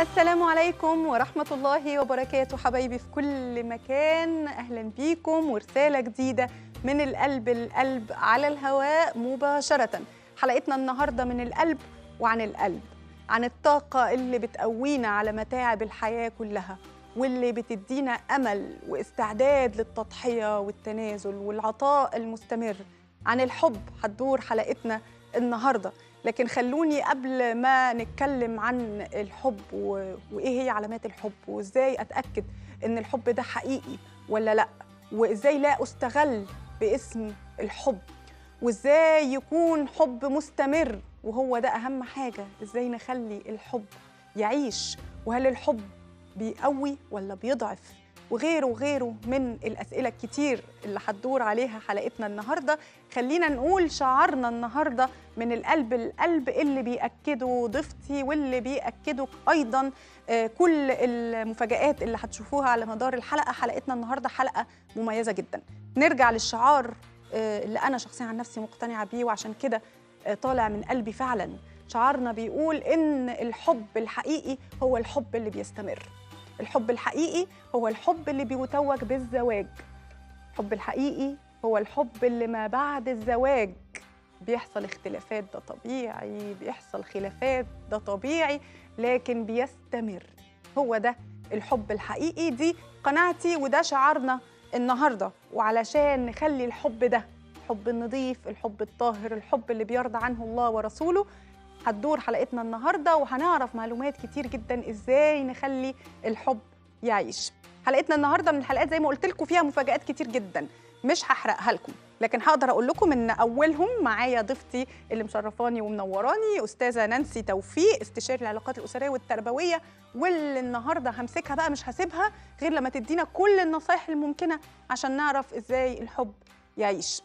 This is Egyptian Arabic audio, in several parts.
السلام عليكم ورحمة الله وبركاته حبايبي في كل مكان أهلا بيكم ورسالة جديدة من القلب القلب على الهواء مباشرة حلقتنا النهاردة من القلب وعن القلب عن الطاقة اللي بتقوينا على متاعب الحياة كلها واللي بتدينا أمل واستعداد للتضحية والتنازل والعطاء المستمر عن الحب هتدور حلقتنا النهارده لكن خلوني قبل ما نتكلم عن الحب و... وايه هي علامات الحب وازاي اتاكد ان الحب ده حقيقي ولا لا وازاي لا استغل باسم الحب وازاي يكون حب مستمر وهو ده اهم حاجه ازاي نخلي الحب يعيش وهل الحب بيقوي ولا بيضعف وغيره وغيره من الأسئلة الكتير اللي هتدور عليها حلقتنا النهاردة خلينا نقول شعارنا النهاردة من القلب القلب اللي بيأكده ضيفتي واللي بيأكده أيضا كل المفاجآت اللي هتشوفوها على مدار الحلقة حلقتنا النهاردة حلقة مميزة جدا نرجع للشعار اللي أنا شخصيا عن نفسي مقتنعة بيه وعشان كده طالع من قلبي فعلا شعارنا بيقول إن الحب الحقيقي هو الحب اللي بيستمر الحب الحقيقي هو الحب اللي بيتوج بالزواج الحب الحقيقي هو الحب اللي ما بعد الزواج بيحصل اختلافات ده طبيعي بيحصل خلافات ده طبيعي لكن بيستمر هو ده الحب الحقيقي دي قناعتي وده شعارنا النهارده وعلشان نخلي الحب ده الحب النظيف الحب الطاهر الحب اللي بيرضى عنه الله ورسوله هتدور حلقتنا النهارده وهنعرف معلومات كتير جدا ازاي نخلي الحب يعيش حلقتنا النهارده من الحلقات زي ما قلت لكم فيها مفاجآت كتير جدا مش هحرقها لكم لكن هقدر اقول لكم ان اولهم معايا ضيفتي اللي مشرفاني ومنوراني استاذه نانسي توفيق استشاري العلاقات الاسريه والتربويه واللي النهارده همسكها بقى مش هسيبها غير لما تدينا كل النصايح الممكنه عشان نعرف ازاي الحب يعيش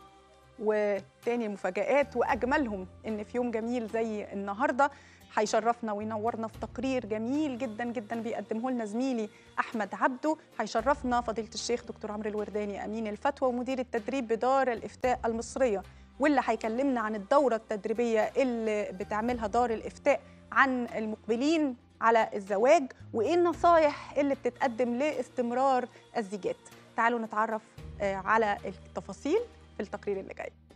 وتاني المفاجآت وأجملهم إن في يوم جميل زي النهاردة هيشرفنا وينورنا في تقرير جميل جدا جدا بيقدمه لنا زميلي احمد عبده هيشرفنا فضيله الشيخ دكتور عمرو الورداني امين الفتوى ومدير التدريب بدار الافتاء المصريه واللي هيكلمنا عن الدوره التدريبيه اللي بتعملها دار الافتاء عن المقبلين على الزواج وايه النصايح اللي بتتقدم لاستمرار الزيجات تعالوا نتعرف على التفاصيل في التقرير اللي جاي